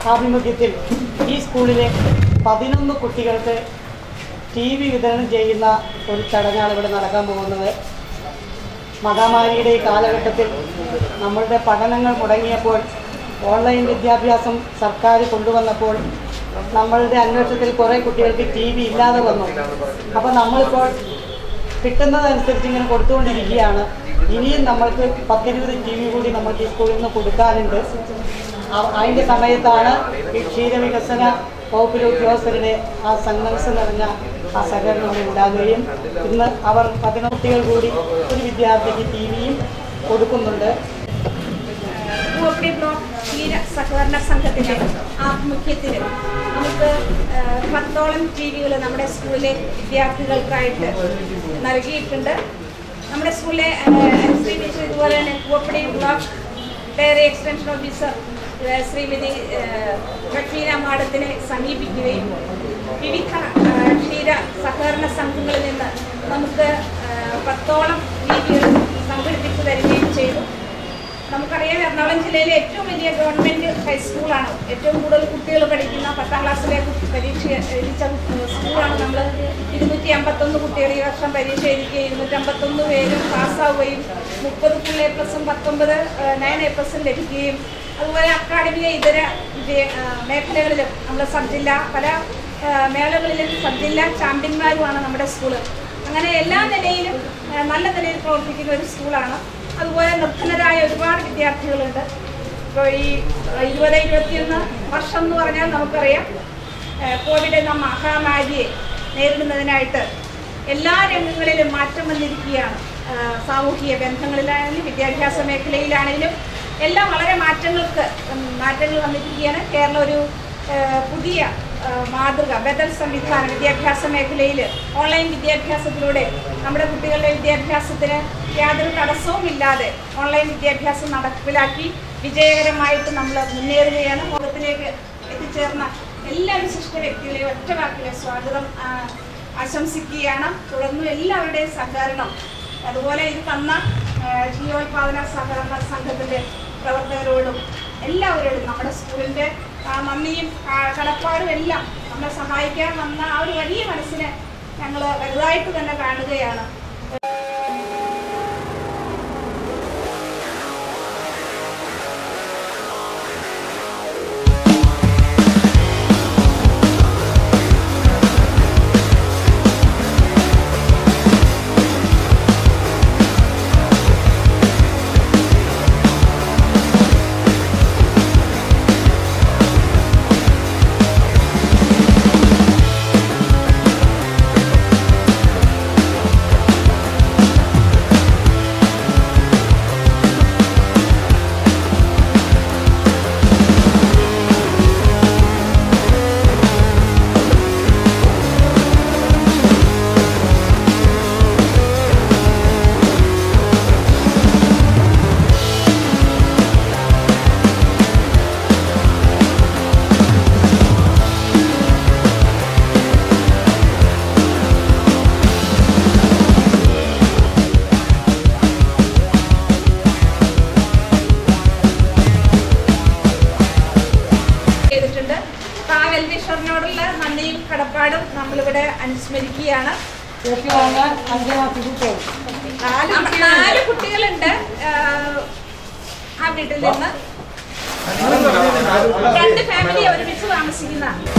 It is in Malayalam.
ആഭിമുഖ്യത്തിൽ ഈ സ്കൂളിലെ പതിനൊന്ന് കുട്ടികൾക്ക് ടി വി വിതരണം ചെയ്യുന്ന ഒരു ചടങ്ങാണ് ഇവിടെ നടക്കാൻ പോകുന്നത് മഹാമാരിയുടെ ഈ കാലഘട്ടത്തിൽ നമ്മളുടെ പഠനങ്ങൾ മുടങ്ങിയപ്പോൾ ഓൺലൈൻ വിദ്യാഭ്യാസം സർക്കാർ കൊണ്ടുവന്നപ്പോൾ നമ്മളുടെ അന്വേഷണത്തിൽ കുറേ കുട്ടികൾക്ക് ടി വി ഇല്ലാതെ വന്നു അപ്പോൾ നമ്മളിപ്പോൾ കിട്ടുന്നതനുസരിച്ച് ഇങ്ങനെ കൊടുത്തുകൊണ്ടിരിക്കുകയാണ് ഇനിയും നമ്മൾക്ക് പത്തിരുപത് ടി വി കൂടി നമുക്ക് ഈ സ്കൂളിൽ നിന്ന് കൊടുക്കാനുണ്ട് അ- അതിൻ്റെ സമയത്താണ് ഈ ക്ഷീരവികസന വകുപ്പിലെ ഉദ്യോഗസ്ഥരുടെ ആ സന്മനസ് നിറഞ്ഞ ആ സഹകരണം ഇവിടെ ഉണ്ടാകുകയും ഇന്ന് അവർ പതിനൊന്ന് കുട്ടികൾ കൂടി ഒരു വിദ്യാർത്ഥിക്ക് ടി വിയും കൊടുക്കുന്നുണ്ട് പൂവപ്പടി ബ്ലോക്ക് ക്ഷീര സഹകരണ സംഘത്തിന്റെ ആഭിമുഖ്യത്തിൽ നമുക്ക് ആ, പത്തോളം ടി വികൾ നമ്മുടെ സ്കൂളിലെ വിദ്യാർത്ഥികൾക്കായിട്ട് നൽകിയിട്ടുണ്ട് നമ്മുടെ സ്കൂളിലെ എം സി ടീച്ചർ ഇതുപോലെ തന്നെ Poovappady block dairy extension officer ആ, ശ്രീമതി ബക്കീന മാഡത്തിനെ സമീപിക്കുകയും വിവിധ ആ, ക്ഷീര സഹകരണ സംഘങ്ങളിൽ നിന്ന് നമുക്ക് ആ, പത്തോളം രീതികൾ സംഘടിപ്പിച്ചു തരികയും ചെയ്തു നമുക്കറിയാം എറണാകുളം ജില്ലയിലെ ഏറ്റവും വലിയ ഗവൺമെന്റ് ഹൈസ്കൂളാണ് ഏറ്റവും കൂടുതൽ കുട്ടികൾ പഠിക്കുന്ന പത്താം ക്ലാസ്സിലെ കു- പരീക്ഷ എഴുതിച്ച കു- സ്കൂളാണ് നമ്മൾ ഇരുന്നൂറ്റി അമ്പത്തൊന്ന് കുട്ടികൾ ഈ വർഷം പരീക്ഷ എഴുതുകയും ഇരുന്നൂറ്റമ്പത്തൊന്ന് പേരും പാസ്സാവുകയും മുപ്പത് ഫുൾ എ പ്ലസും പത്തൊമ്പത് നയൻ എ പ്ലസും ലഭിക്കുകയും അതുപോലെ അക്കാഡമിക ഇതര വിജയ- ആ, മേഖലകളിലും നമ്മൾ സബ് ജില്ല പല ആ, മേളകളിലും സബ് ജില്ലാ ചാമ്പ്യന്മാരുമാണ് നമ്മുടെ സ്കൂള് അങ്ങനെ എല്ലാ നിലയിലും ആ, നല്ല നിലയിൽ പ്രവർത്തിക്കുന്ന ഒരു സ്കൂളാണ് അതുപോലെ നിർധനരായ ഒരുപാട് വിദ്യാർത്ഥികളുണ്ട് ഇപ്പോൾ ഈ ഇരുപത് ഇരുപത്തിയൊന്ന് വർഷം എന്ന് പറഞ്ഞാൽ നമുക്കറിയാം ആ, കോവിഡ് എന്ന മഹാമാരിയെ നേരിടുന്നതിനായിട്ട് എല്ലാ രംഗങ്ങളിലും മാറ്റം വന്നിരിക്കുകയാണ് ആ, സാമൂഹിക ബന്ധങ്ങളിലാണെങ്കിലും വിദ്യാഭ്യാസ മേഖലയിലാണെങ്കിലും എല്ലാം വളരെ മാറ്റങ്ങൾക്ക് ഉം, മാറ്റങ്ങൾ വന്നിരിക്കുകയാണ് കേരളം ഒരു ആ, പുതിയ ആ, മാതൃക ബദൽ സംവിധാനം വിദ്യാഭ്യാസ മേഖലയിൽ ഓൺലൈൻ വിദ്യാഭ്യാസത്തിലൂടെ നമ്മുടെ കുട്ടികളുടെ വിദ്യാഭ്യാസത്തിന് യാതൊരു തടസ്സവും ഇല്ലാതെ ഓൺലൈൻ വിദ്യാഭ്യാസം നടപ്പിലാക്കി വിജയകരമായിട്ട് നമ്മൾ മുന്നേറുകയാണ് ലോകത്തിലേക്ക് എത്തിച്ചേർന്ന എല്ലാ വിശിഷ്ട വ്യക്തികളെയും ഒറ്റ വാക്കിലെ സ്വാഗതം ആ, ആശംസിക്കുകയാണ് തുടർന്നും എല്ലാവരുടെയും സഹകരണം അതുപോലെ ഇത് തന്ന ആ, ജീവോത്പാദന സഹകരണ സംഘത്തിൻ്റെ പ്രവർത്തകരോടും എല്ലാവരോടും നമ്മുടെ സ്കൂളിൻ്റെ ആ, നന്ദിയും ആ, കടപ്പാടും എല്ലാം നമ്മളെ സഹായിക്കാൻ വന്ന ആ ഒരു വലിയ മനസ്സിനെ ഞങ്ങൾ വലുതായിട്ട് തന്നെ കാണുകയാണ് ചെയ്തിട്ടുണ്ട് അപ്പൊ ആ വെൽവിഷറിനോടുള്ള നന്ദിയും കടപ്പാടും നമ്മളിവിടെ അനുസ്മരിക്കുകയാണ് കേക്ക് വാങ്ങാൻ അഞ്ചാം ക്ലാസ്സിൽ പോകും നാല് നാല് കുട്ടികളുണ്ട് ആഹ് ആ വീട്ടിൽ നിന്ന് രണ്ട് ഫാമിലി ഒരുമിച്ച് താമസിക്കുന്ന